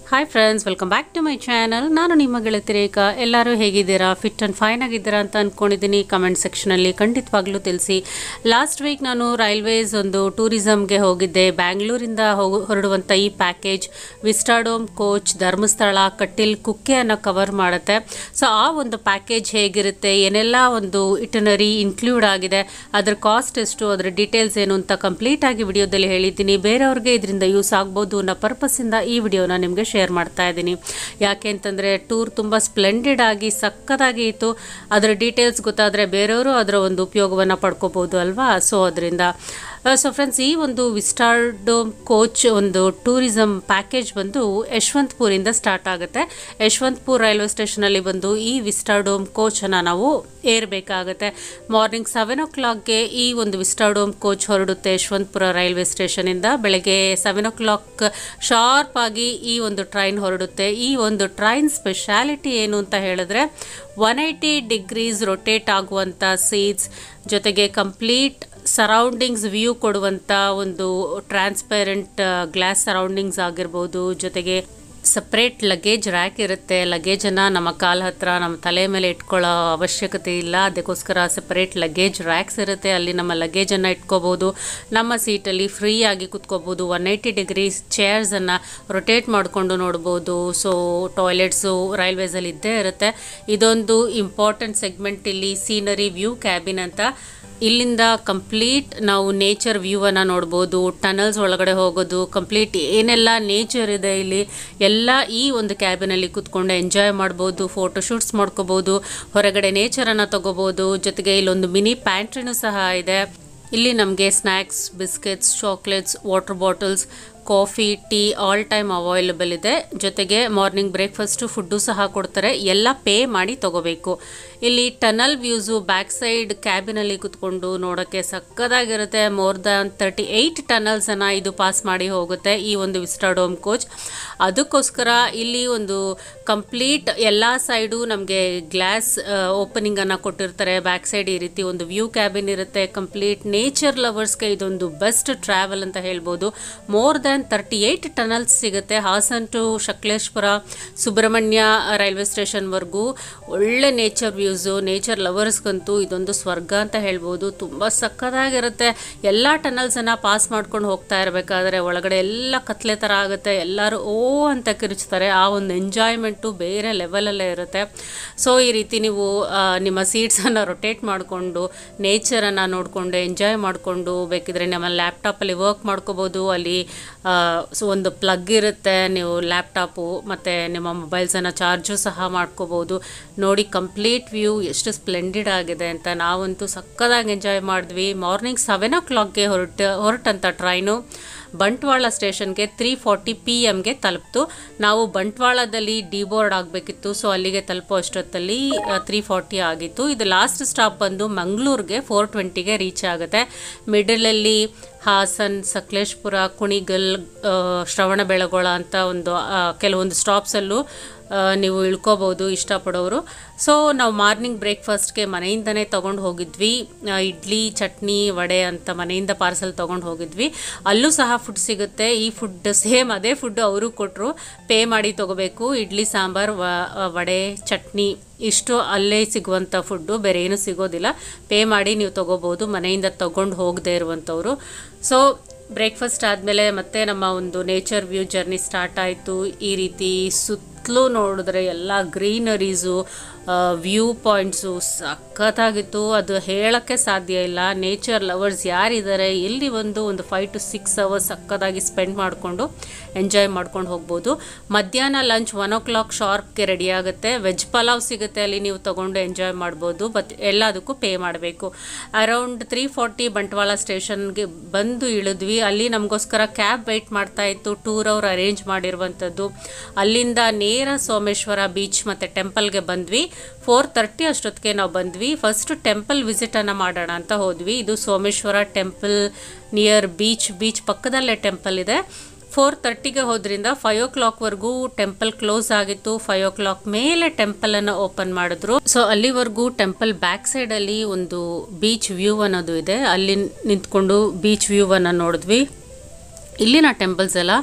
hi friends welcome back to my channel ನಾನು ನಿಮ್ಮ ಗೆಳತಿ ರೇಖಾ ಎಲ್ಲರೂ ಹೇಗಿದ್ದೀರಾ ಫಿಟ್ ಆ್ಯಂಡ್ ಫೈನ್ ಆಗಿದ್ದೀರಾ ಅಂತ ಅಂದ್ಕೊಂಡಿದ್ದೀನಿ ಕಮೆಂಟ್ ಸೆಕ್ಷನಲ್ಲಿ ಖಂಡಿತವಾಗ್ಲೂ ತಿಳಿಸಿ ಲಾಸ್ಟ್ ವೀಕ್ ನಾನು ರೈಲ್ವೇಸ್ ಒಂದು ಟೂರಿಸಮ್ಗೆ ಹೋಗಿದ್ದೆ ಬ್ಯಾಂಗ್ಳೂರಿಂದ ಹೋಗು ಹೊರಡುವಂಥ ಈ package vistadome coach Dharmasthala Kateel ಕುಕ್ಕೆಯನ್ನು ಕವರ್ ಮಾಡುತ್ತೆ ಸೊ ಆ ಒಂದು ಪ್ಯಾಕೇಜ್ ಹೇಗಿರುತ್ತೆ ಏನೆಲ್ಲ ಒಂದು ಇಟನರಿ ಇನ್ಕ್ಲೂಡ್ ಆಗಿದೆ ಅದರ ಕಾಸ್ಟ್ ಎಷ್ಟು ಅದರ ಡೀಟೇಲ್ಸ್ ಏನು ಅಂತ ಕಂಪ್ಲೀಟ್ ಆಗಿ ವಿಡಿಯೋದಲ್ಲಿ ಹೇಳಿದ್ದೀನಿ ಬೇರೆಯವ್ರಿಗೆ ಇದರಿಂದ ಯೂಸ್ ಆಗ್ಬೋದು ಅನ್ನೋ ಪರ್ಪಸ್ಸಿಂದ ಈ ವಿಡಿಯೋನ ನಿಮಗೆ ಶೇರ್ ಮಾಡ್ತಾ ಇದ್ದೀನಿ ಯಾಕೆ ಅಂತಂದರೆ ಟೂರ್ ತುಂಬ ಸ್ಪ್ಲೆಂಡೆಡ್ ಆಗಿ ಸಕ್ಕತ್ತಾಗಿ ಇತ್ತು ಅದರ ಡೀಟೇಲ್ಸ್ ಗೊತ್ತಾದರೆ ಬೇರೆಯವರು ಅದರ ಒಂದು ಉಪಯೋಗವನ್ನು ಪಡ್ಕೋಬೋದು ಅಲ್ವಾ ಸೊ ಅದರಿಂದ ಸೊ ಫ್ರೆಂಡ್ಸ್ ಈ ಒಂದು ವಿಸ್ಟಾರ್ಡೋಮ್ ಕೋಚ್ ಒಂದು ಟೂರಿಸಮ್ ಪ್ಯಾಕೇಜ್ ಬಂದು ಯಶವಂತಪುರಿಂದ ಸ್ಟಾರ್ಟ್ ಆಗುತ್ತೆ ಯಶವಂತಪುರ ರೈಲ್ವೆ ಸ್ಟೇಷನಲ್ಲಿ ಬಂದು ಈ ವಿಸ್ಟಾರ್ಡೋಮ್ ಕೋಚನ್ನು ನಾವು ಏರಬೇಕಾಗುತ್ತೆ ಮಾರ್ನಿಂಗ್ ಸೆವೆನ್ ಓ ಕ್ಲಾಕ್ಗೆ ಈ ಒಂದು ವಿಸ್ಟಾರ್ಡೋಮ್ ಕೋಚ್ ಹೊರಡುತ್ತೆ ಯಶವಂತಪುರ ರೈಲ್ವೆ ಸ್ಟೇಷನಿಂದ ಬೆಳಗ್ಗೆ ಸೆವೆನ್ ಓ ಕ್ಲಾಕ್ ಶಾರ್ಪ್ ಆಗಿ ಈ ಒಂದು ಟ್ರೈನ್ ಹೊರಡುತ್ತೆ ಈ ಒಂದು ಟ್ರೈನ್ ಸ್ಪೆಷಾಲಿಟಿ ಏನು ಅಂತ ಹೇಳಿದ್ರೆ ಒನ್ ಏಯ್ಟಿ ಡಿಗ್ರೀಸ್ ರೊಟೇಟ್ ಆಗುವಂಥ ಸೀಟ್ಸ್ ಜೊತೆಗೆ ಕಂಪ್ಲೀಟ್ ಸರೌಂಡಿಂಗ್ಸ್ ವ್ಯೂ ಕೊಡುವಂಥ ಒಂದು ಟ್ರಾನ್ಸ್ಪರೆಂಟ್ ಗ್ಲಾಸ್ ಸರೌಂಡಿಂಗ್ಸ್ ಆಗಿರ್ಬೋದು ಜೊತೆಗೆ ಸಪ್ರೇಟ್ ಲಗೇಜ್ ರ್ಯಾಕ್ ಇರುತ್ತೆ ಲಗೇಜನ್ನು ನಮ್ಮ ಕಾಲ ಹತ್ರ ನಮ್ಮ ತಲೆ ಮೇಲೆ ಇಟ್ಕೊಳ್ಳೋ ಅವಶ್ಯಕತೆ ಇಲ್ಲ ಅದಕ್ಕೋಸ್ಕರ ಸಪ್ರೇಟ್ ಲಗೇಜ್ ರ್ಯಾಕ್ಸ್ ಇರುತ್ತೆ ಅಲ್ಲಿ ನಮ್ಮ ಲಗೇಜನ್ನು ಇಟ್ಕೋಬೋದು ನಮ್ಮ ಸೀಟಲ್ಲಿ ಫ್ರೀಯಾಗಿ ಕುತ್ಕೋಬೋದು ಒನ್ ಏಯ್ಟಿ ಡಿಗ್ರೀಸ್ ಚೇರ್ಸನ್ನು ರೊಟೇಟ್ ಮಾಡಿಕೊಂಡು ನೋಡ್ಬೋದು ಸೊ ಟಾಯ್ಲೆಟ್ಸು ರೈಲ್ವೇಸಲ್ಲಿ ಇದ್ದೇ ಇರುತ್ತೆ ಇದೊಂದು ಇಂಪಾರ್ಟೆಂಟ್ ಸೆಗ್ಮೆಂಟ್ ಇಲ್ಲಿ ಸೀನರಿ ವ್ಯೂ ಕ್ಯಾಬಿನ್ ಅಂತ ಇಲ್ಲಿಂದ ಕಂಪ್ಲೀಟ್ ನಾವು ನೇಚರ್ ವ್ಯೂವನ್ನು ನೋಡ್ಬೋದು ಟನಲ್ಸ್ ಒಳಗಡೆ ಹೋಗೋದು ಕಂಪ್ಲೀಟ್ ಏನೆಲ್ಲ ನೇಚರ್ ಇದೆ ಇಲ್ಲಿ ಎಲ್ಲ ಈ ಒಂದು ಕ್ಯಾಬಿನಲ್ಲಿ ಕೂತ್ಕೊಂಡು ಎಂಜಾಯ್ ಮಾಡ್ಬೋದು ಫೋಟೋ ಶೂಟ್ಸ್ ಮಾಡ್ಕೋಬೋದು ಹೊರಗಡೆ ನೇಚರನ್ನು ತಗೋಬೋದು ಜೊತೆಗೆ ಇಲ್ಲೊಂದು ಮಿನಿ ಪ್ಯಾಂಟ್ರಿನೂ ಸಹ ಇದೆ ಇಲ್ಲಿ ನಮಗೆ snacks biscuits chocolates water bottles coffee tea all time available ಇದೆ ಜೊತೆಗೆ ಮಾರ್ನಿಂಗ್ ಬ್ರೇಕ್ಫಾಸ್ಟು ಫುಡ್ಡು ಸಹ ಕೊಡ್ತಾರೆ ಎಲ್ಲ ಪೇ ಮಾಡಿ ತಗೋಬೇಕು ಇಲ್ಲಿ ಟನಲ್ ವ್ಯೂಸು ಬ್ಯಾಕ್ ಸೈಡ್ ಕ್ಯಾಬಿನಲ್ಲಿ ಕುತ್ಕೊಂಡು ನೋಡೋಕ್ಕೆ ಸಕ್ಕದಾಗಿರುತ್ತೆ ಮೋರ್ ದ್ಯಾನ್ ತರ್ಟಿ ಏಯ್ಟ್ ಟನಲ್ಸನ್ನು ಇದು ಪಾಸ್ ಮಾಡಿ ಹೋಗುತ್ತೆ ಈ ಒಂದು ವಿಸ್ಟಾಡೋಮ್ ಕೋಚ್ ಅದಕ್ಕೋಸ್ಕರ ಇಲ್ಲಿ ಒಂದು ಕಂಪ್ಲೀಟ್ ಎಲ್ಲ ಸೈಡು ನಮಗೆ ಗ್ಲಾಸ್ ಓಪನಿಂಗನ್ನು ಕೊಟ್ಟಿರ್ತಾರೆ ಬ್ಯಾಕ್ ಸೈಡ್ ಈ ರೀತಿ ಒಂದು ವ್ಯೂ ಕ್ಯಾಬಿನ್ ಇರುತ್ತೆ ಕಂಪ್ಲೀಟ್ ನೇಚರ್ ಲವರ್ಸ್ಗೆ ಇದೊಂದು ಬೆಸ್ಟ್ ಟ್ರಾವೆಲ್ ಅಂತ ಹೇಳ್ಬೋದು more than thirty eight tunnels ಸಿಗುತ್ತೆ ಹಾಸನ್ ಟು ಶಕ್ಲೇಶ್ಪುರ ಸುಬ್ರಹ್ಮಣ್ಯ ರೈಲ್ವೆ ಸ್ಟೇಷನ್ವರೆಗೂ ಒಳ್ಳೆ ನೇಚರ್ ವ್ಯೂಸು ನೇಚರ್ ಲವರ್ಸ್ಗಂತೂ ಇದೊಂದು ಸ್ವರ್ಗ ಅಂತ ಹೇಳ್ಬೋದು ತುಂಬ ಸಕ್ಕತ್ತಾಗಿರುತ್ತೆ ಎಲ್ಲ ಟನಲ್ಸನ್ನು ಪಾಸ್ ಮಾಡ್ಕೊಂಡು ಹೋಗ್ತಾ ಇರಬೇಕಾದ್ರೆ ಒಳಗಡೆ ಎಲ್ಲ ಕತ್ಲೆ ಥರ ಆಗುತ್ತೆ ಎಲ್ಲರೂ ಓ ಅಂತ ಕಿರುಚ್ತಾರೆ ಆ ಒಂದು ಎಂಜಾಯ್ಮೆಂಟು ಬೇರೆ ಲೆವೆಲಲ್ಲೇ ಇರುತ್ತೆ ಸೊ ಈ ರೀತಿ ನೀವು ಆ, ನಿಮ್ಮ ಸೀಟ್ಸನ್ನು ರೊಟೇಟ್ ಮಾಡಿಕೊಂಡು ನೇಚರನ್ನು ನೋಡಿಕೊಂಡು ಎಂಜಾಯ್ ಮಾಡಿಕೊಂಡು ಬೇಕಿದ್ರೆ ನಮ್ಮ ಲ್ಯಾಪ್ಟಾಪಲ್ಲಿ ವರ್ಕ್ ಮಾಡ್ಕೋಬೋದು ಅಲ್ಲಿ ಆ, ಸೊ ಒಂದು ಪ್ಲಗ್ ಇರುತ್ತೆ ನೀವು ಲ್ಯಾಪ್ಟಾಪು ಮತ್ತು ನಿಮ್ಮ ಮೊಬೈಲ್ಸನ್ನು ಚಾರ್ಜು ಸಹ ಮಾಡ್ಕೋಬೋದು ನೋಡಿ ಕಂಪ್ಲೀಟ್ ವ್ಯೂ ಎಷ್ಟು ಸ್ಪ್ಲೆಂಡಿಡ್ ಆಗಿದೆ ಅಂತ ನಾವಂತೂ ಸಕ್ಕದಾಗಿ ಎಂಜಾಯ್ ಮಾಡಿದ್ವಿ ಮಾರ್ನಿಂಗ್ ಸೆವೆನ್ ಓ ಕ್ಲಾಕ್ಗೆ ಹೊರಟ ಹೊರಟಂಥ ಟ್ರೈನು ಬಂಟ್ವಾಳ ಸ್ಟೇಷನ್ಗೆ ತ್ರೀ ಫಾರ್ಟಿ ಪಿ ಎಮ್ಗೆ ತಲುಪ್ತು ನಾವು ಬಂಟ್ವಾಳದಲ್ಲಿ ಡಿಬೋರ್ಡ್ ಆಗಬೇಕಿತ್ತು ಸೊ ಅಲ್ಲಿಗೆ ತಲುಪೋ ಅಷ್ಟೊತ್ತಲ್ಲಿ ತ್ರೀ ಫಾರ್ಟಿ ಆಗಿತ್ತು ಇದು ಲಾಸ್ಟ್ ಸ್ಟಾಪ್ ಬಂದು ಮಂಗಳೂರಿಗೆ ಫೋರ್ ಟ್ವೆಂಟಿಗೆ ರೀಚ್ ಆಗುತ್ತೆ ಮಿಡಲಲ್ಲಿ ಹಾಸನ್ ಸಕಲೇಶ್ಪುರ ಕುಣಿಗಲ್ ಆ, ಶ್ರವಣಬೆಳಗೊಳ ಅಂತ ಒಂದು ಆ, ಕೆಲವೊಂದು ಸ್ಟಾಪ್ಸಲ್ಲೂ ಆ, ನೀವು ಇಳ್ಕೋಬೋದು ಇಷ್ಟಪಡೋರು ಸೊ ನಾವು ಮಾರ್ನಿಂಗ್ ಬ್ರೇಕ್ಫಾಸ್ಟ್ಗೆ ಮನೆಯಿಂದನೇ ತೊಗೊಂಡು ಹೋಗಿದ್ವಿ ಆ, ಇಡ್ಲಿ ಚಟ್ನಿ ವಡೆ ಅಂತ ಮನೆಯಿಂದ ಪಾರ್ಸಲ್ ತೊಗೊಂಡು ಹೋಗಿದ್ವಿ ಅಲ್ಲೂ ಸಹ ಫುಡ್ ಸಿಗುತ್ತೆ ಈ ಫುಡ್ ಸೇಮ್ ಅದೇ ಫುಡ್ ಅವರು ಕೊಟ್ಟರು ಪೇ ಮಾಡಿ ತೊಗೋಬೇಕು ಇಡ್ಲಿ ಸಾಂಬಾರು ವ- ವಡೆ ಚಟ್ನಿ ಇಷ್ಟು ಅಲ್ಲೇ ಸಿಗುವಂಥ ಫುಡ್ಡು ಬೇರೆ ಏನೂ ಸಿಗೋದಿಲ್ಲ ಪೇ ಮಾಡಿ ನೀವು ತೊಗೋಬೋದು ಮನೆಯಿಂದ ತೊಗೊಂಡು ಹೋಗದೇ ಇರುವಂಥವ್ರು ಸೊ ಬ್ರೇಕ್ಫಾಸ್ಟ್ ಆದಮೇಲೆ ಮತ್ತೆ ನಮ್ಮ ಒಂದು ನೇಚರ್ ವ್ಯೂ ಜರ್ನಿ ಸ್ಟಾರ್ಟ್ ಆಯಿತು ಈ ರೀತಿ ಸುತ್ತಲೂ ನೋಡಿದ್ರೆ ಎಲ್ಲ ಗ್ರೀನರೀಸು ವ್ಯೂ ಪಾಯಿಂಟ್ಸು ಸಖತ್ತಾಗಿತ್ತು ಅದು ಹೇಳೋಕ್ಕೆ ಸಾಧ್ಯ ಇಲ್ಲ ನೇಚರ್ ಲವರ್ಸ್ ಯಾರಿದ್ದಾರೆ ಇಲ್ಲಿ ಒಂದು ಒಂದು ಫೈವ್ ಟು ಸಿಕ್ಸ್ ಅವರ್ಸ್ ಸಕ್ಕತ್ತಾಗಿ ಸ್ಪೆಂಡ್ ಮಾಡಿಕೊಂಡು ಎಂಜಾಯ್ ಮಾಡ್ಕೊಂಡು ಹೋಗ್ಬೋದು ಮಧ್ಯಾಹ್ನ ಲಂಚ್ ಒನ್ ಓ ಕ್ಲಾಕ್ ಶಾರ್ಪ್ಗೆ ರೆಡಿ ಆಗುತ್ತೆ ವೆಜ್ ಪಲಾವ್ ಸಿಗುತ್ತೆ ಅಲ್ಲಿ ನೀವು ತೊಗೊಂಡು ಎಂಜಾಯ್ ಮಾಡ್ಬೋದು ಬಟ್ ಎಲ್ಲದಕ್ಕೂ ಪೇ ಮಾಡಬೇಕು ಅರೌಂಡ್ ತ್ರೀ ಫಾರ್ಟಿ ಬಂಟ್ವಾಳ ಸ್ಟೇಷನ್ಗೆ ಬಂದು ಇಳಿದ್ವಿ ಅಲ್ಲಿ ನಮಗೋಸ್ಕರ ಕ್ಯಾಬ್ ವೆಯ್ಟ್ ಮಾಡ್ತಾ ಇತ್ತು ಟೂರ್ ಅವ್ರು ಅರೇಂಜ್ ಮಾಡಿರುವಂಥದ್ದು ಅಲ್ಲಿಂದ ನೇರ ಸೋಮೇಶ್ವರ ಬೀಚ್ ಮತ್ತು ಟೆಂಪಲ್ಗೆ ಬಂದ್ವಿ ಫೋರ್ ತರ್ಟಿ ಅಷ್ಟೊತ್ತಿಗೆ ನಾವು ಬಂದ್ವಿ ಫಸ್ಟ್ ಟೆಂಪಲ್ ವಿಸಿಟನ್ನು ಮಾಡೋಣ ಅಂತ ಹೋದ್ವಿ ಇದು Someshwara temple near beach beach ಪಕ್ಕದಲ್ಲೇ ಟೆಂಪಲ್ ಇದೆ ಫೋರ್ ತರ್ಟಿಗೆ ಹೋದ್ರಿಂದ ಫೈವ್ ಓ ಕ್ಲಾಕ್ವರೆಗೂ ಟೆಂಪಲ್ ಕ್ಲೋಸ್ ಆಗಿತ್ತು ಫೈವ್ ಓ ಕ್ಲಾಕ್ ಮೇಲೆ ಟೆಂಪಲನ್ನು ಓಪನ್ ಮಾಡಿದ್ರು ಸೊ ಅಲ್ಲಿವರೆಗೂ ಟೆಂಪಲ್ ಬ್ಯಾಕ್ ಸೈಡಲ್ಲಿ ಒಂದು ಬೀಚ್ ವ್ಯೂ ಅನ್ನೋದು ಇದೆ ಅಲ್ಲಿ ನಿಂತ್ಕೊಂಡು ಬೀಚ್ ವ್ಯೂವನ್ನು ನೋಡಿದ್ವಿ ಇಲ್ಲಿನ ಟೆಂಪಲ್ಸ್ ಎಲ್ಲ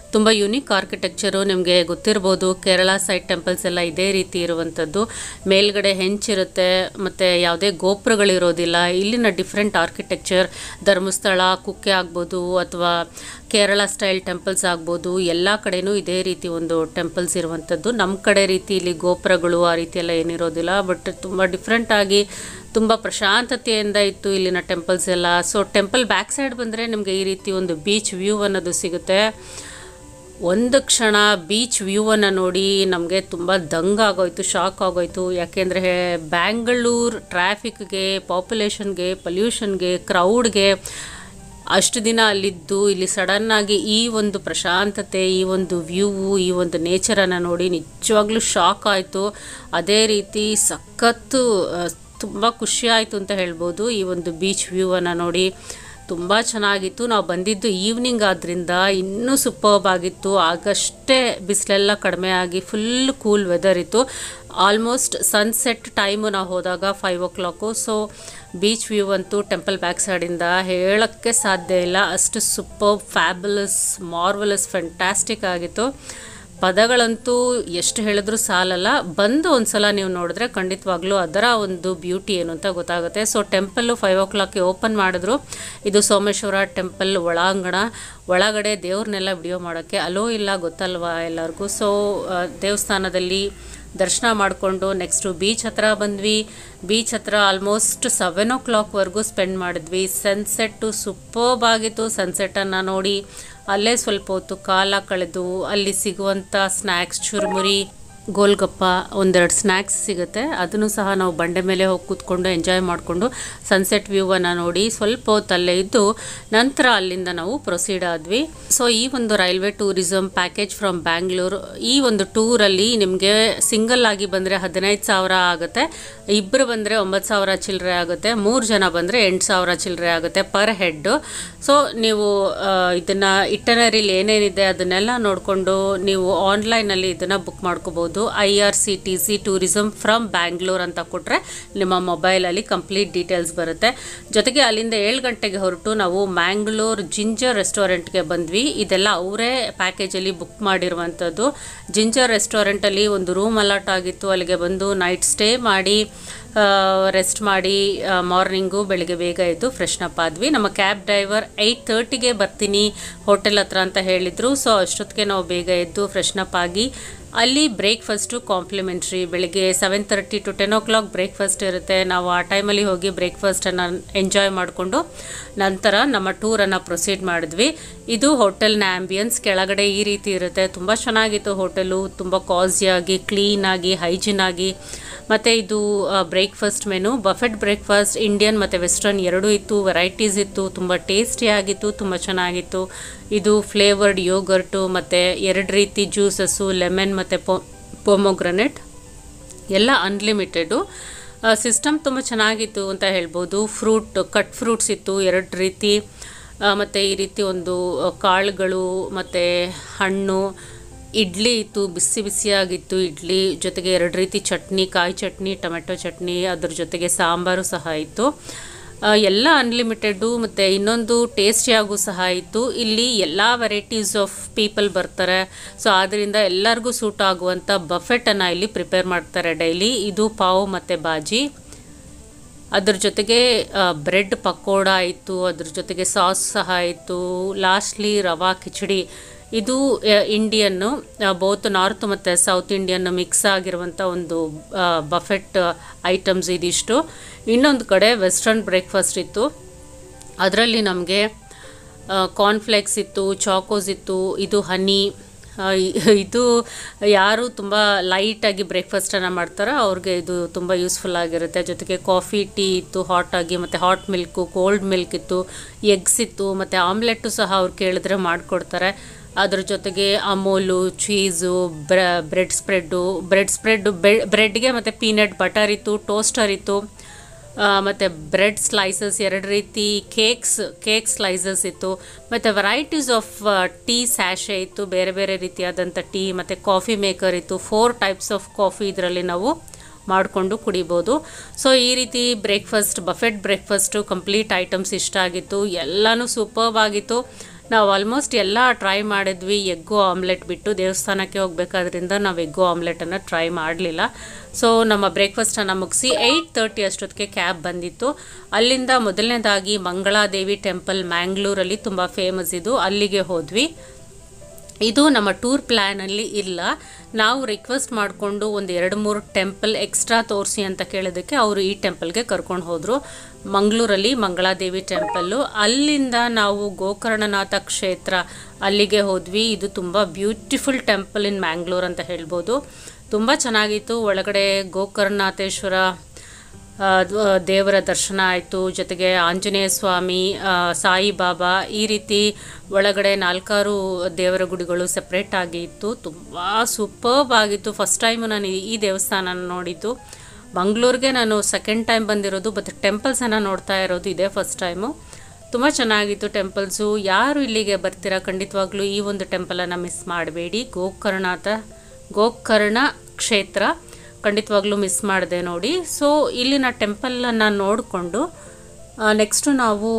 ತುಂಬ ಯುನಿಕ್ ಆರ್ಕಿಟೆಕ್ಚರು ನಿಮಗೆ ಗೊತ್ತಿರ್ಬೋದು ಕೇರಳ ಸೈಡ್ ಟೆಂಪಲ್ಸ್ ಎಲ್ಲ ಇದೇ ರೀತಿ ಇರುವಂಥದ್ದು ಮೇಲ್ಗಡೆ ಹೆಂಚಿರುತ್ತೆ ಮತ್ತು ಯಾವುದೇ ಗೋಪುರಗಳಿರೋದಿಲ್ಲ ಇಲ್ಲಿನ ಡಿಫ್ರೆಂಟ್ ಆರ್ಕಿಟೆಕ್ಚರ್ ಧರ್ಮಸ್ಥಳ ಕುಕ್ಕೆ ಆಗ್ಬೋದು ಅಥವಾ ಕೇರಳ ಸ್ಟೈಲ್ ಟೆಂಪಲ್ಸ್ ಆಗ್ಬೋದು ಎಲ್ಲ ಕಡೆನೂ ಇದೇ ರೀತಿ ಒಂದು ಟೆಂಪಲ್ಸ್ ಇರುವಂಥದ್ದು ನಮ್ಮ ಕಡೆ ರೀತಿ ಇಲ್ಲಿ ಗೋಪುರಗಳು ಆ ರೀತಿ ಎಲ್ಲ ಏನಿರೋದಿಲ್ಲ ಬಟ್ ತುಂಬ ಡಿಫ್ರೆಂಟ್ ಆಗಿ ತುಂಬ ಪ್ರಶಾಂತತೆಯಿಂದ ಇತ್ತು ಇಲ್ಲಿನ ಟೆಂಪಲ್ಸ್ ಎಲ್ಲ ಸೊ ಟೆಂಪಲ್ ಬ್ಯಾಕ್ ಸೈಡ್ ಬಂದರೆ ನಿಮಗೆ ಈ ರೀತಿ ಒಂದು ಬೀಚ್ ವ್ಯೂ ಅನ್ನೋದು ಸಿಗುತ್ತೆ ಒಂದು ಕ್ಷಣ ಬೀಚ್ ವ್ಯೂವನ್ನು ನೋಡಿ ನಮಗೆ ತುಂಬ ದಂಗಾಗೋಯ್ತು ಶಾಕ್ ಆಗೋಯ್ತು ಯಾಕೆಂದರೆ ಬ್ಯಾಂಗಳೂರು ಟ್ರಾಫಿಕ್ಗೆ ಪಾಪ್ಯುಲೇಷನ್ಗೆ ಪೊಲ್ಯೂಷನ್ಗೆ ಕ್ರೌಡ್ಗೆ ಅಷ್ಟು ದಿನ ಅಲ್ಲಿದ್ದು ಇಲ್ಲಿ ಸಡನ್ನಾಗಿ ಈ ಒಂದು ಪ್ರಶಾಂತತೆ ಈ ಒಂದು ವ್ಯೂ ಈ ಒಂದು ನೇಚರನ್ನು ನೋಡಿ ನಿಜವಾಗ್ಲೂ ಶಾಕ್ ಆಯಿತು ಅದೇ ರೀತಿ ಸಖತ್ತು ತುಂಬ ಖುಷಿ ಆಯಿತು ಅಂತ ಹೇಳ್ಬೋದು ಈ ಒಂದು ಬೀಚ್ ವ್ಯೂವನ್ನು ನೋಡಿ ತುಂಬ ಚೆನ್ನಾಗಿತ್ತು ನಾವು ಬಂದಿದ್ದು ಈವ್ನಿಂಗ್ ಆದ್ದರಿಂದ ಇನ್ನೂ ಸೂಪರ್ಬ್ ಆಗಿತ್ತು ಆಗಷ್ಟೇ ಬಿಸಿಲೆಲ್ಲ ಕಡಿಮೆ ಆಗಿ ಫುಲ್ ಕೂಲ್ ವೆದರ್ ಇತ್ತು ಆಲ್ಮೋಸ್ಟ್ ಸನ್ಸೆಟ್ ಟೈಮು ನಾವು ಹೋದಾಗ five o'clock so beach view ಅಂತೂ ಟೆಂಪಲ್ ಬ್ಯಾಕ್ ಸೈಡಿಂದ ಹೇಳೋಕ್ಕೆ ಸಾಧ್ಯ ಇಲ್ಲ ಅಷ್ಟು ಸೂಪರ್ ಫ್ಯಾಬುಲಸ್ ಮಾರ್ವಲಸ್ ಫ್ಯಾಂಟಾಸ್ಟಿಕ್ ಆಗಿತ್ತು ಪದಗಳಂತೂ ಎಷ್ಟು ಹೇಳಿದ್ರೂ ಸಾಲಲ್ಲ ಬಂದು ಒಂದ್ಸಲ ನೀವು ನೋಡಿದ್ರೆ ಖಂಡಿತವಾಗ್ಲೂ ಅದರ ಒಂದು ಬ್ಯೂಟಿ ಏನು ಅಂತ ಗೊತ್ತಾಗುತ್ತೆ ಸೊ ಟೆಂಪಲ್ಲು ಫೈವ್ ಓ ಕ್ಲಾಕ್ಗೆ ಓಪನ್ ಮಾಡಿದ್ರು ಇದು ಸೋಮೇಶ್ವರ ಟೆಂಪಲ್ ಒಳಾಂಗಣ ಒಳಗಡೆ ದೇವ್ರನ್ನೆಲ್ಲ ವಿಡಿಯೋ ಮಾಡೋಕ್ಕೆ ಅಲೋ ಇಲ್ಲ ಗೊತ್ತಲ್ವಾ ಎಲ್ಲರಿಗೂ ಸೊ ದೇವಸ್ಥಾನದಲ್ಲಿ ದರ್ಶನ ಮಾಡಿಕೊಂಡು ನೆಕ್ಸ್ಟು ಬೀಚ್ ಹತ್ರ ಬಂದ್ವಿ ಬೀಚ್ ಹತ್ರ ಆಲ್ಮೋಸ್ಟ್ ಸೆವೆನ್ ಓ ಕ್ಲಾಕ್ವರೆಗೂ ಸ್ಪೆಂಡ್ ಮಾಡಿದ್ವಿ ಸನ್ಸೆಟ್ಟು ಸೂಪರ್ಬ್ ಆಗಿತ್ತು ಸನ್ಸೆಟನ್ನು ನೋಡಿ ಅಲ್ಲೇ ಸ್ವಲ್ಪ ಹೊತ್ತು ಕಾಲ ಕಳೆದು ಅಲ್ಲಿ ಸಿಗುವಂಥ ಸ್ನ್ಯಾಕ್ಸ್ ಚುರುಮುರಿ ಗೋಲ್ಗಪ್ಪ ಒಂದೆರಡು ಸ್ನ್ಯಾಕ್ಸ್ ಸಿಗುತ್ತೆ ಅದನ್ನು ಸಹ ನಾವು ಬಂಡೆ ಮೇಲೆ ಹೋಗಿ ಕೂತ್ಕೊಂಡು ಎಂಜಾಯ್ ಮಾಡಿಕೊಂಡು ಸನ್ಸೆಟ್ ವ್ಯೂವನ್ನು ನೋಡಿ ಸ್ವಲ್ಪ ಹೊತ್ತು ಅಲ್ಲೇ ಇದ್ದು ನಂತರ ಅಲ್ಲಿಂದ ನಾವು ಪ್ರೊಸೀಡ್ ಆದ್ವಿ ಸೊ ಈ ಒಂದು railway tourism package from Bangalore ಈ ಒಂದು ಟೂರಲ್ಲಿ ನಿಮಗೆ ಸಿಂಗಲ್ ಆಗಿ ಬಂದರೆ ಹದಿನೈದು ಸಾವಿರ ಆಗುತ್ತೆ ಇಬ್ಬರು ಬಂದರೆ ಒಂಬತ್ತು ಸಾವಿರ ಚಿಲ್ಲರೆ ಆಗುತ್ತೆ ಮೂರು ಜನ ಬಂದರೆ ಎಂಟು ಸಾವಿರ ಚಿಲ್ಲರೆ ಆಗುತ್ತೆ ಪರ್ ಹೆಡ್ಡು ಸೊ ನೀವು ಇದನ್ನು ಇಟ್ಟನರಿಲಿ ಏನೇನಿದೆ ಅದನ್ನೆಲ್ಲ ನೋಡಿಕೊಂಡು ನೀವು ಆನ್ಲೈನಲ್ಲಿ ಇದನ್ನು ಬುಕ್ ಮಾಡ್ಕೋಬೋದು I R C T C tourism from Bangalore ಅಂತ ಕೊಟ್ಟರೆ ನಿಮ್ಮ ಮೊಬೈಲಲ್ಲಿ ಕಂಪ್ಲೀಟ್ ಡೀಟೇಲ್ಸ್ ಬರುತ್ತೆ ಜೊತೆಗೆ ಅಲ್ಲಿಂದ ಏಳು ಗಂಟೆಗೆ ಹೊರಟು ನಾವು ಮ್ಯಾಂಗ್ಳೂರ್ ಜಿಂಜರ್ ರೆಸ್ಟೋರೆಂಟ್ಗೆ ಬಂದ್ವಿ ಇದೆಲ್ಲ ಅವರೇ ಪ್ಯಾಕೇಜಲ್ಲಿ ಬುಕ್ ಮಾಡಿರುವಂಥದ್ದು ಜಿಂಜರ್ ರೆಸ್ಟೋರೆಂಟಲ್ಲಿ ಒಂದು ರೂಮ್ ಅಲಾಟ್ ಆಗಿತ್ತು ಅಲ್ಲಿಗೆ ಬಂದು ನೈಟ್ ಸ್ಟೇ ಮಾಡಿ ರೆಸ್ಟ್ ಮಾಡಿ ಮಾರ್ನಿಂಗು ಬೆಳಿಗ್ಗೆ ಬೇಗ ಎದ್ದು ಫ್ರೆಶ್ನಪ್ ಆದ್ವಿ ನಮ್ಮ ಕ್ಯಾಬ್ ಡ್ರೈವರ್ ಏಯ್ಟ್ ತರ್ಟಿಗೆ ಬರ್ತೀನಿ ಹೋಟೆಲ್ ಹತ್ರ ಅಂತ ಹೇಳಿದರು ಸೊ ಅಷ್ಟೊತ್ತಿಗೆ ನಾವು ಬೇಗ ಎದ್ದು ಫ್ರೆಶ್ನಪ್ ಆಗಿ ಅಲ್ಲಿ ಬ್ರೇಕ್ಫಾಸ್ಟು ಕಾಂಪ್ಲಿಮೆಂಟ್ರಿ ಬೆಳಿಗ್ಗೆ seven thirty to ten o'clock breakfast ಇರುತ್ತೆ ನಾವು ಆ ಟೈಮಲ್ಲಿ ಹೋಗಿ ಬ್ರೇಕ್ಫಾಸ್ಟನ್ನು ಎಂಜಾಯ್ ಮಾಡಿಕೊಂಡು ನಂತರ ನಮ್ಮ ಟೂರನ್ನು ಪ್ರೊಸೀಡ್ ಮಾಡಿದ್ವಿ ಇದು ಹೋಟೆಲ್ನ ಆ್ಯಂಬಿಯನ್ಸ್ ಕೆಳಗಡೆ ಈ ರೀತಿ ಇರುತ್ತೆ ತುಂಬ ಚೆನ್ನಾಗಿತ್ತು ಹೋಟೆಲು ತುಂಬ ಕಾಸಿಯಾಗಿ ಕ್ಲೀನಾಗಿ ಹೈಜಿನ್ ಆಗಿ ಮತ್ತು ಇದು breakfast menu buffet breakfast Indian ಮತ್ತು ವೆಸ್ಟರ್ನ್ ಎರಡೂ ಇತ್ತು ವೆರೈಟೀಸ್ ಇತ್ತು ತುಂಬ ಟೇಸ್ಟಿಯಾಗಿತ್ತು ತುಂಬ ಚೆನ್ನಾಗಿತ್ತು ಇದು ಫ್ಲೇವರ್ಡ್ ಯೋಗರ್ಟು ಮತ್ತು ಎರಡು ರೀತಿ ಜ್ಯೂಸಸ್ಸು ಲೆಮನ್ ಮತ್ತು ಪೊ ಪೊಮೊಗ್ರನೆಟ್ ಎಲ್ಲ ಅನ್ಲಿಮಿಟೆಡು ಸಿಸ್ಟಮ್ ತುಂಬ ಚೆನ್ನಾಗಿತ್ತು ಅಂತ ಹೇಳ್ಬೋದು ಫ್ರೂಟ್ ಕಟ್ ಫ್ರೂಟ್ಸ್ ಇತ್ತು ಎರಡು ರೀತಿ ಮತ್ತು ಈ ರೀತಿ ಒಂದು ಕಾಳುಗಳು ಮತ್ತು ಹಣ್ಣು ಇಡ್ಲಿ ಇತ್ತು ಬಿಸಿ ಬಿಸಿಯಾಗಿತ್ತು ಇಡ್ಲಿ ಜೊತೆಗೆ ಎರಡು ರೀತಿ ಚಟ್ನಿ ಕಾಯಿ ಚಟ್ನಿ ಟೊಮೆಟೊ ಚಟ್ನಿ ಅದ್ರ ಜೊತೆಗೆ ಸಾಂಬಾರು ಸಹ ಇತ್ತು ಎಲ್ಲ ಅನ್ಲಿಮಿಟೆಡ್ಡು ಮತ್ತು ಇನ್ನೊಂದು ಟೇಸ್ಟಿಯಾಗೂ ಸಹ ಇತ್ತು ಇಲ್ಲಿ ಎಲ್ಲ ವೆರೈಟೀಸ್ ಆಫ್ ಪೀಪಲ್ ಬರ್ತಾರೆ ಸೊ ಆದ್ದರಿಂದ ಎಲ್ಲರಿಗೂ ಸೂಟ್ ಆಗುವಂಥ ಬಫೆಟನ್ನು ಇಲ್ಲಿ ಪ್ರಿಪೇರ್ ಮಾಡ್ತಾರೆ ಡೈಲಿ ಇದು ಪಾವ್ ಮತ್ತು ಬಾಜಿ ಅದ್ರ ಜೊತೆಗೆ ಬ್ರೆಡ್ ಪಕೋಡ ಇತ್ತು ಅದ್ರ ಜೊತೆಗೆ ಸಾಸ್ ಸಹ ಇತ್ತು ಲಾಸ್ಟ್ಲಿ ರವಾ ಕಿಚಡಿ ಇದು ಇಂಡಿಯನ್ನು ಬೋತ್ ನಾರ್ತ್ ಮತ್ತು ಸೌತ್ ಇಂಡಿಯನ್ ಮಿಕ್ಸ್ ಆಗಿರುವಂಥ ಒಂದು ಬಫೆಟ್ ಐಟಮ್ಸ್ ಇದಿಷ್ಟು ಇನ್ನೊಂದು ಕಡೆ ವೆಸ್ಟರ್ನ್ ಬ್ರೇಕ್ಫಾಸ್ಟ್ ಇತ್ತು ಅದರಲ್ಲಿ ನಮಗೆ ಕಾರ್ನ್ಫ್ಲೇಕ್ಸ್ ಇತ್ತು ಚಾಕೋಸ್ ಇತ್ತು ಇದು ಹನಿ ಇದು ಯಾರು ತುಂಬ ಲೈಟಾಗಿ ಬ್ರೇಕ್ಫಾಸ್ಟನ್ನು ಮಾಡ್ತಾರೋ ಅವ್ರಿಗೆ ಇದು ತುಂಬ ಯೂಸ್ಫುಲ್ ಆಗಿರುತ್ತೆ ಜೊತೆಗೆ ಕಾಫಿ ಟೀ ಇತ್ತು ಹಾಟಾಗಿ ಮತ್ತು ಹಾಟ್ ಮಿಲ್ಕು ಕೋಲ್ಡ್ ಮಿಲ್ಕ್ ಇತ್ತು ಎಗ್ಸ್ ಇತ್ತು ಮತ್ತು ಆಮ್ಲೆಟ್ಟು ಸಹ ಅವ್ರು ಕೇಳಿದ್ರೆ ಮಾಡಿಕೊಡ್ತಾರೆ ಅದ್ರ ಜೊತೆಗೆ ಅಮೂಲು ಚೀಸು ಬ್ರ ಬ್ರೆಡ್ ಸ್ಪ್ರೆಡ್ಡು ಬ್ರೆಡ್ ಸ್ಪ್ರೆಡ್ಡು ಬ್ರೆಡ್ಗೆ ಮತ್ತು ಪೀನಟ್ ಬಟರ್ ಇತ್ತು ಟೋಸ್ಟರ್ ಇತ್ತು ಮತ್ತು ಬ್ರೆಡ್ ಸ್ಲೈಸಸ್ ಎರಡು ರೀತಿ ಕೇಕ್ಸ್ ಕೇಕ್ ಸ್ಲೈಸಸ್ ಇತ್ತು ಮತ್ತು ವೆರೈಟೀಸ್ ಆಫ್ ಟೀ ಸ್ಯಾಶೆ ಇತ್ತು ಬೇರೆ ಬೇರೆ ರೀತಿಯಾದಂಥ ಟೀ ಮತ್ತು ಕಾಫಿ ಮೇಕರ್ ಇತ್ತು ಫೋರ್ ಟೈಪ್ಸ್ ಆಫ್ ಕಾಫಿ ಇದರಲ್ಲಿ ನಾವು ಮಾಡಿಕೊಂಡು ಕುಡಿಬೋದು ಸೊ ಈ ರೀತಿ breakfast buffet breakfast complete items ಇಷ್ಟ ಆಗಿತ್ತು ಎಲ್ಲನೂ ಸೂಪರ್ಬ್ ಆಗಿತ್ತು ನಾವು ಆಲ್ಮೋಸ್ಟ್ ಎಲ್ಲ ಟ್ರೈ ಮಾಡಿದ್ವಿ ಎಗ್ಗು ಆಮ್ಲೆಟ್ ಬಿಟ್ಟು ದೇವಸ್ಥಾನಕ್ಕೆ ಹೋಗ್ಬೇಕಾದ್ರಿಂದ ನಾವು ಎಗ್ಗು ಆಮ್ಲೆಟನ್ನು ಟ್ರೈ ಮಾಡಲಿಲ್ಲ ಸೊ ನಮ್ಮ ಬ್ರೇಕ್ಫಾಸ್ಟನ್ನು ಮುಗಿಸಿ ಏಯ್ಟ್ ತರ್ಟಿ ಅಷ್ಟೊತ್ತಿಗೆ ಕ್ಯಾಬ್ ಬಂದಿತ್ತು ಅಲ್ಲಿಂದ ಮೊದಲನೇದಾಗಿ ಮಂಗಳಾದೇವಿ ಟೆಂಪಲ್ ಮ್ಯಾಂಗ್ಳೂರಲ್ಲಿ ತುಂಬ ಫೇಮಸ್ ಇದು ಅಲ್ಲಿಗೆ ಹೋದ್ವಿ ಇದು ನಮ್ಮ ಟೂರ್ ಪ್ಲ್ಯಾನಲ್ಲಿ ಇಲ್ಲ ನಾವು ರಿಕ್ವೆಸ್ಟ್ ಮಾಡಿಕೊಂಡು ಒಂದು ಎರಡು ಮೂರು ಟೆಂಪಲ್ ಎಕ್ಸ್ಟ್ರಾ ತೋರಿಸಿ ಅಂತ ಕೇಳೋದಕ್ಕೆ ಅವರು ಈ ಟೆಂಪಲ್ಗೆ ಕರ್ಕೊಂಡು ಹೋದರು ಮಂಗಳೂರಲ್ಲಿ ಮಂಗಳಾದೇವಿ ಟೆಂಪಲ್ಲು ಅಲ್ಲಿಂದ ನಾವು ಗೋಕರ್ಣನಾಥ ಕ್ಷೇತ್ರ ಅಲ್ಲಿಗೆ ಹೋದ್ವಿ ಇದು ತುಂಬ ಬ್ಯೂಟಿಫುಲ್ ಟೆಂಪಲ್ ಇನ್ ಮ್ಯಾಂಗ್ಳೂರ್ ಅಂತ ಹೇಳ್ಬೋದು ತುಂಬ ಚೆನ್ನಾಗಿತ್ತು ಒಳಗಡೆ ಗೋಕರ್ಣನಾಥೇಶ್ವರ ಆ, ದ್- ದೇವರ ದರ್ಶನ ಆಯಿತು ಜೊತೆಗೆ ಆಂಜನೇಯ ಸ್ವಾಮಿ ಆ, ಸಾಯಿಬಾಬಾ ಈ ರೀತಿ ಒಳಗಡೆ ನಾಲ್ಕಾರು ದೇವರ ಗುಡಿಗಳು ಸಪ್ರೇಟ್ ಆಗಿ ಇತ್ತು ತುಂಬ ಸೂಪರ್ಬ್ ಆಗಿತ್ತು ಫಸ್ಟ್ ಟೈಮು ನಾನು ಈ- ಈ ದೇವಸ್ಥಾನ ನೋಡಿದ್ದು ಮಂಗಳೂರಿಗೆ ನಾನು ಸೆಕೆಂಡ್ ಟೈಮ್ ಬಂದಿರೋದು ಬಟ್ ಟೆಂಪಲ್ಸನ್ನು ನೋಡ್ತಾ ಇರೋದು ಇದೇ ಫಸ್ಟ್ ಟೈಮು ತುಂಬ ಚೆನ್ನಾಗಿತ್ತು ಟೆಂಪಲ್ಸು ಯಾರು ಇಲ್ಲಿಗೆ ಬರ್ತೀರಾ ಖಂಡಿತವಾಗ್ಲೂ ಈ ಒಂದು ಟೆಂಪಲನ್ನು ಮಿಸ್ ಮಾಡಬೇಡಿ ಗೋಕರ್ಣಾಥ ಗೋಕರ್ಣ ಕ್ಷೇತ್ರ ಖಂಡಿತವಾಗ್ಲೂ ಮಿಸ್ ಮಾಡಿದೆ ನೋಡಿ ಸೊ ಇಲ್ಲಿನ ಟೆಂಪಲನ್ನು ನೋಡಿಕೊಂಡು ನೆಕ್ಸ್ಟು ನಾವು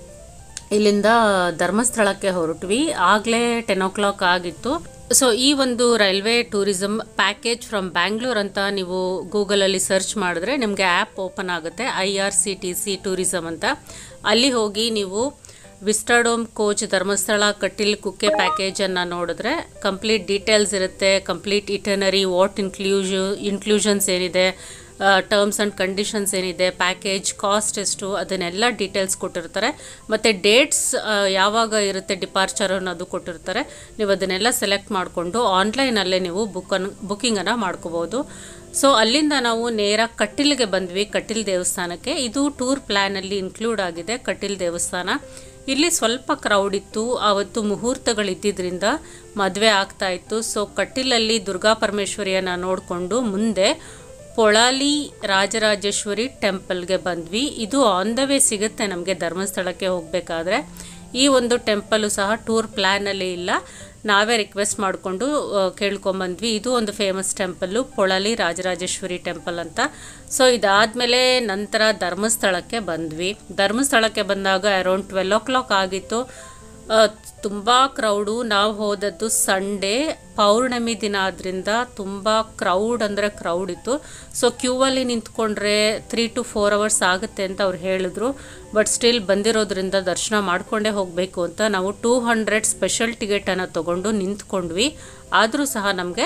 ಇಲ್ಲಿಂದ ಧರ್ಮಸ್ಥಳಕ್ಕೆ ಹೊರಟ್ವಿ ಆಗಲೇ ಟೆನ್ ಓ ಕ್ಲಾಕ್ ಆಗಿತ್ತು ಸೊ ಈ ಒಂದು railway tourism package from Bangalore ಅಂತ ನೀವು ಗೂಗಲಲ್ಲಿ ಸರ್ಚ್ ಮಾಡಿದ್ರೆ ನಿಮಗೆ ಆ್ಯಪ್ ಓಪನ್ ಆಗುತ್ತೆ I R C T C tourism ಅಂತ ಅಲ್ಲಿ ಹೋಗಿ ನೀವು ವಿಸ್ಟಾಡೋಮ್ ಕೋಚ್ ಧರ್ಮಸ್ಥಳ ಕಟ್ಟಿಲ್ ಕುಕ್ಕೆ ಪ್ಯಾಕೇಜನ್ನು ನೋಡಿದ್ರೆ ಕಂಪ್ಲೀಟ್ ಡೀಟೇಲ್ಸ್ ಇರುತ್ತೆ ಕಂಪ್ಲೀಟ್ ಇಟನರಿ ವಾಟ್ ಇನ್ಕ್ಲೂಷು ಇನ್ಕ್ಲೂಷನ್ಸ್ ಏನಿದೆ ಟರ್ಮ್ಸ್ ಆ್ಯಂಡ್ ಕಂಡೀಷನ್ಸ್ ಏನಿದೆ ಪ್ಯಾಕೇಜ್ ಕಾಸ್ಟ್ ಎಷ್ಟು ಅದನ್ನೆಲ್ಲ ಡೀಟೇಲ್ಸ್ ಕೊಟ್ಟಿರ್ತಾರೆ ಮತ್ತು ಡೇಟ್ಸ್ ಯಾವಾಗ ಇರುತ್ತೆ ಡಿಪಾರ್ಚರ್ ಅನ್ನೋದು ಕೊಟ್ಟಿರ್ತಾರೆ ನೀವು ಅದನ್ನೆಲ್ಲ ಸೆಲೆಕ್ಟ್ ಮಾಡಿಕೊಂಡು ಆನ್ಲೈನಲ್ಲೇ ನೀವು ಬುಕ್ಕನ್ನು ಬುಕ್ಕಿಂಗನ್ನು ಮಾಡ್ಕೋಬೋದು ಸೊ ಅಲ್ಲಿಂದ ನಾವು ನೇರ ಕಟ್ಟಿಲ್ಗೆ ಬಂದ್ವಿ ಕಟ್ಟಿಲ್ ದೇವಸ್ಥಾನಕ್ಕೆ ಇದು ಟೂರ್ ಪ್ಲ್ಯಾನಲ್ಲಿ ಇನ್ಕ್ಲೂಡ್ ಆಗಿದೆ ಕಟ್ಟಿಲ್ ದೇವಸ್ಥಾನ ಇಲ್ಲಿ ಸ್ವಲ್ಪ ಕ್ರೌಡ್ ಇತ್ತು ಆವತ್ತು ಮುಹೂರ್ತಗಳಿದ್ದಿದ್ದರಿಂದ ಮದುವೆ ಆಗ್ತಾ ಇತ್ತು ಸೊ ಕಟ್ಟಿಲಲ್ಲಿ ದುರ್ಗಾ ಪರಮೇಶ್ವರಿಯನ್ನು ನೋಡಿಕೊಂಡು ಮುಂದೆ ಪೊಳಾಲಿ ರಾಜರಾಜೇಶ್ವರಿ ಟೆಂಪಲ್ಗೆ ಬಂದ್ವಿ ಇದು ಆನ್ ದ ವೇ ಸಿಗುತ್ತೆ ನಮಗೆ ಧರ್ಮಸ್ಥಳಕ್ಕೆ ಹೋಗಬೇಕಾದ್ರೆ ಈ ಒಂದು ಟೆಂಪಲು ಸಹ ಟೂರ್ ಪ್ಲ್ಯಾನಲ್ಲಿ ಇಲ್ಲ ನಾವೇ ರಿಕ್ವೆಸ್ಟ್ ಮಾಡಿಕೊಂಡು ಕೇಳ್ಕೊಂಬಂದ್ವಿ ಇದು ಒಂದು famous temple Polali Rajarajeshwari temple ಅಂತ ಸೊ ಇದಾದಮೇಲೆ ನಂತರ ಧರ್ಮಸ್ಥಳಕ್ಕೆ ಬಂದ್ವಿ ಧರ್ಮಸ್ಥಳಕ್ಕೆ ಬಂದಾಗ ಅರೌಂಡ್ ಟ್ವೆಲ್ ಓ ಕ್ಲಾಕ್ ಆಗಿತ್ತು ತುಂಬ ಕ್ರೌಡು ನಾವು ಹೋದದ್ದು ಸಂಡೇ ಪೌರ್ಣಮಿ ದಿನ ಆದ್ದರಿಂದ ತುಂಬ ಕ್ರೌಡ್ ಅಂದರೆ ಕ್ರೌಡ್ ಇತ್ತು ಸೊ ಕ್ಯೂವಲ್ಲಿ ನಿಂತ್ಕೊಂಡ್ರೆ ತ್ರೀ ಟು ಫೋರ್ ಅವರ್ಸ್ ಆಗುತ್ತೆ ಅಂತ ಅವ್ರು ಹೇಳಿದ್ರು ಬಟ್ ಸ್ಟಿಲ್ ಬಂದಿರೋದ್ರಿಂದ ದರ್ಶನ ಮಾಡಿಕೊಂಡೇ ಹೋಗಬೇಕು ಅಂತ ನಾವು ಟೂ ಹಂಡ್ರೆಡ್ ಸ್ಪೆಷಲ್ ಟಿಕೆಟನ್ನು ತೊಗೊಂಡು ನಿಂತ್ಕೊಂಡ್ವಿ ಆದರೂ ಸಹ ನಮಗೆ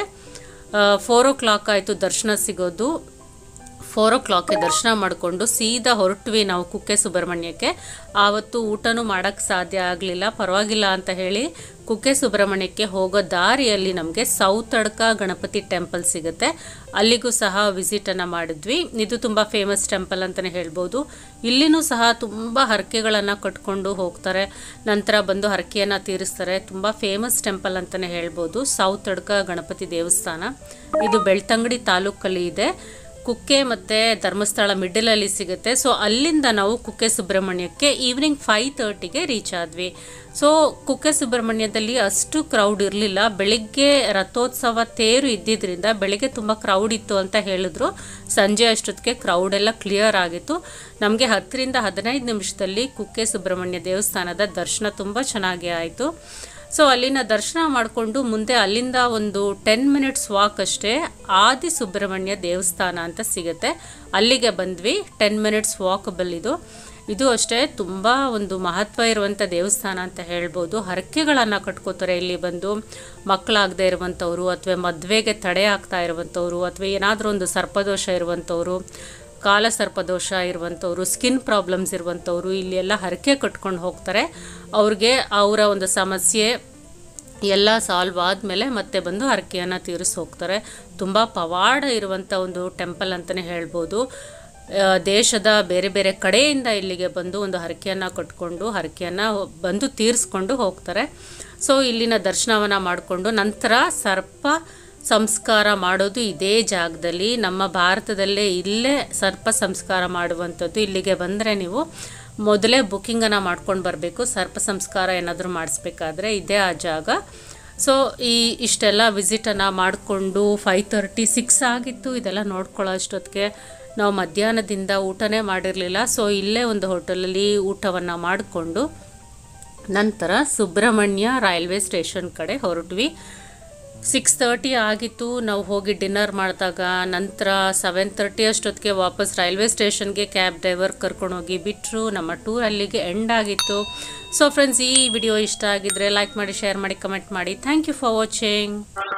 ಫೋರ್ ಓ ಕ್ಲಾಕ್ ಆಯಿತು ದರ್ಶನ ಸಿಗೋದು ಫೋರ್ ಓ ಕ್ಲಾಕ್ಗೆ ದರ್ಶನ ಮಾಡಿಕೊಂಡು ಸೀದಾ ಹೊರಟ್ವಿ ನಾವು ಕುಕ್ಕೆ ಸುಬ್ರಹ್ಮಣ್ಯಕ್ಕೆ ಆವತ್ತು ಊಟನೂ ಮಾಡೋಕ್ಕೆ ಸಾಧ್ಯ ಆಗಲಿಲ್ಲ ಪರವಾಗಿಲ್ಲ ಅಂತ ಹೇಳಿ ಕುಕ್ಕೆ ಸುಬ್ರಹ್ಮಣ್ಯಕ್ಕೆ ಹೋಗೋ ದಾರಿಯಲ್ಲಿ ನಮಗೆ ಸೌತಡ್ಕ ಗಣಪತಿ ಟೆಂಪಲ್ ಸಿಗುತ್ತೆ ಅಲ್ಲಿಗೂ ಸಹ ವಿಸಿಟನ್ನು ಮಾಡಿದ್ವಿ ಇದು ತುಂಬ ಫೇಮಸ್ ಟೆಂಪಲ್ ಅಂತಲೇ ಹೇಳ್ಬೋದು ಇಲ್ಲಿನೂ ಸಹ ತುಂಬ ಹರಕೆಗಳನ್ನು ಕಟ್ಕೊಂಡು ಹೋಗ್ತಾರೆ ನಂತರ ಬಂದು ಹರಕೆಯನ್ನು ತೀರಿಸ್ತಾರೆ ತುಂಬ ಫೇಮಸ್ ಟೆಂಪಲ್ ಅಂತಲೇ ಹೇಳ್ಬೋದು ಸೌತಡ್ಕ ಗಣಪತಿ ದೇವಸ್ಥಾನ ಇದು ಬೆಳ್ತಂಗಡಿ ತಾಲೂಕಲ್ಲಿ ಇದೆ ಕುಕ್ಕೆ ಮತ್ತು ಧರ್ಮಸ್ಥಳ ಮಿಡಲಲ್ಲಿ ಸಿಗುತ್ತೆ ಸೊ ಅಲ್ಲಿಂದ ನಾವು ಕುಕ್ಕೆ ಸುಬ್ರಹ್ಮಣ್ಯಕ್ಕೆ ಈವ್ನಿಂಗ್ ಫೈವ್ ತರ್ಟಿಗೆ ರೀಚ್ ಆದ್ವಿ ಸೊ ಕುಕ್ಕೆ ಸುಬ್ರಹ್ಮಣ್ಯದಲ್ಲಿ ಅಷ್ಟು ಕ್ರೌಡ್ ಇರಲಿಲ್ಲ ಬೆಳಿಗ್ಗೆ ರಥೋತ್ಸವ ತೇರು ಇದ್ದಿದ್ದರಿಂದ ಬೆಳಿಗ್ಗೆ ತುಂಬ ಕ್ರೌಡ್ ಇತ್ತು ಅಂತ ಹೇಳಿದ್ರು ಸಂಜೆ ಅಷ್ಟೊತ್ತಿಗೆ ಕ್ರೌಡ್ ಎಲ್ಲ ಕ್ಲಿಯರ್ ಆಗಿತ್ತು ನಮಗೆ ಹತ್ತರಿಂದ ಹದಿನೈದು ನಿಮಿಷದಲ್ಲಿ ಕುಕ್ಕೆ ಸುಬ್ರಹ್ಮಣ್ಯ ದೇವಸ್ಥಾನದ ದರ್ಶನ ತುಂಬ ಚೆನ್ನಾಗಿ ಆಯಿತು ಸೊ ಅಲ್ಲಿನ ದರ್ಶನ ಮಾಡಿಕೊಂಡು ಮುಂದೆ ಅಲ್ಲಿಂದ ಒಂದು ಟೆನ್ ಮಿನಿಟ್ಸ್ ವಾಕ್ ಅಷ್ಟೇ ಆದಿ ಸುಬ್ರಹ್ಮಣ್ಯ ದೇವಸ್ಥಾನ ಅಂತ ಸಿಗುತ್ತೆ ಅಲ್ಲಿಗೆ ಬಂದ್ವಿ ಟೆನ್ ಮಿನಿಟ್ಸ್ ವಾಕಬಲ್ ಇದು ಇದು ಅಷ್ಟೇ ತುಂಬ ಒಂದು ಮಹತ್ವ ಇರುವಂಥ ದೇವಸ್ಥಾನ ಅಂತ ಹೇಳ್ಬೋದು ಹರಕೆಗಳನ್ನು ಕಟ್ಕೋತಾರೆ ಇಲ್ಲಿ ಬಂದು ಮಕ್ಕಳಾಗದೇ ಇರುವಂಥವ್ರು ಅಥವಾ ಮದುವೆಗೆ ತಡೆ ಆಗ್ತಾ ಇರುವಂಥವ್ರು ಅಥವಾ ಏನಾದರೂ ಒಂದು ಸರ್ಪದೋಷ ಇರುವಂಥವ್ರು ಕಾಲ ಸರ್ಪದೋಷ ಇರುವಂಥವ್ರು ಸ್ಕಿನ್ ಪ್ರಾಬ್ಲಮ್ಸ್ ಇರುವಂಥವ್ರು ಇಲ್ಲಿ ಎಲ್ಲ ಹರಕೆ ಕಟ್ಕೊಂಡು ಹೋಗ್ತಾರೆ ಅವ್ರಿಗೆ ಅವರ ಒಂದು ಸಮಸ್ಯೆ ಎಲ್ಲ ಸಾಲ್ವ್ ಆದಮೇಲೆ ಮತ್ತೆ ಬಂದು ಹರಕೆಯನ್ನು ತೀರಿಸಿ ಹೋಗ್ತಾರೆ ತುಂಬ ಪವಾಡ ಇರುವಂಥ ಒಂದು ಟೆಂಪಲ್ ಅಂತಲೇ ಹೇಳ್ಬೋದು ಆ, ದೇಶದ ಬೇರೆ ಬೇರೆ ಕಡೆಯಿಂದ ಇಲ್ಲಿಗೆ ಬಂದು ಒಂದು ಹರಕೆಯನ್ನು ಕಟ್ಕೊಂಡು ಹರಕೆಯನ್ನು ಬಂದು ತೀರಿಸ್ಕೊಂಡು ಹೋಗ್ತಾರೆ ಸೊ ಇಲ್ಲಿನ ದರ್ಶನವನ್ನು ಮಾಡಿಕೊಂಡು ನಂತರ ಸರ್ಪ ಸಂಸ್ಕಾರ ಮಾಡೋದು ಇದೇ ಜಾಗದಲ್ಲಿ ನಮ್ಮ ಭಾರತದಲ್ಲೇ ಇಲ್ಲೇ ಸರ್ಪ ಸಂಸ್ಕಾರ ಮಾಡುವಂಥದ್ದು ಇಲ್ಲಿಗೆ ಬಂದರೆ ನೀವು ಮೊದಲೇ ಬುಕ್ಕಿಂಗನ್ನು ಮಾಡ್ಕೊಂಡು ಬರಬೇಕು ಸರ್ಪ ಸಂಸ್ಕಾರ ಏನಾದರೂ ಮಾಡಿಸ್ಬೇಕಾದ್ರೆ ಇದೇ ಆ ಜಾಗ ಸೊ ಈ ಇಷ್ಟೆಲ್ಲ ವಿಸಿಟನ್ನು ಮಾಡಿಕೊಂಡು ಫೈವ್ ತರ್ಟಿ ಸಿಕ್ಸ್ ಆಗಿತ್ತು ಇದೆಲ್ಲ ನೋಡ್ಕೊಳ್ಳೋ ಅಷ್ಟೊತ್ತಿಗೆ ನಾವು ಮಧ್ಯಾಹ್ನದಿಂದ ಊಟನೇ ಮಾಡಿರಲಿಲ್ಲ ಸೊ ಇಲ್ಲೇ ಒಂದು ಹೋಟೆಲಲ್ಲಿ ಊಟವನ್ನು ಮಾಡಿಕೊಂಡು ನಂತರ ಸುಬ್ರಹ್ಮಣ್ಯ ರೈಲ್ವೆ ಸ್ಟೇಷನ್ ಕಡೆ ಹೊರಟ್ವಿ ಸಿಕ್ಸ್ ತರ್ಟಿ ಆಗಿತ್ತು ನಾವು ಹೋಗಿ ಡಿನ್ನರ್ ಮಾಡಿದಾಗ ನಂತರ ಸೆವೆನ್ ತರ್ಟಿ ಅಷ್ಟೊತ್ತಿಗೆ ವಾಪಸ್ ರೈಲ್ವೆ ಸ್ಟೇಷನ್ಗೆ ಕ್ಯಾಬ್ ಡ್ರೈವರ್ ಕರ್ಕೊಂಡೋಗಿ ಬಿಟ್ಟರು ನಮ್ಮ ಟೂರ್ ಅಲ್ಲಿಗೆ ಎಂಡ್ ಆಗಿತ್ತು ಸೊ ಫ್ರೆಂಡ್ಸ್ ಈ ವಿಡಿಯೋ ಇಷ್ಟ ಆಗಿದ್ರೆ ಲೈಕ್ ಮಾಡಿ ಶೇರ್ ಮಾಡಿ ಕಮೆಂಟ್ ಮಾಡಿ ಥ್ಯಾಂಕ್ ಯು ಫಾರ್ ವಾಚಿಂಗ್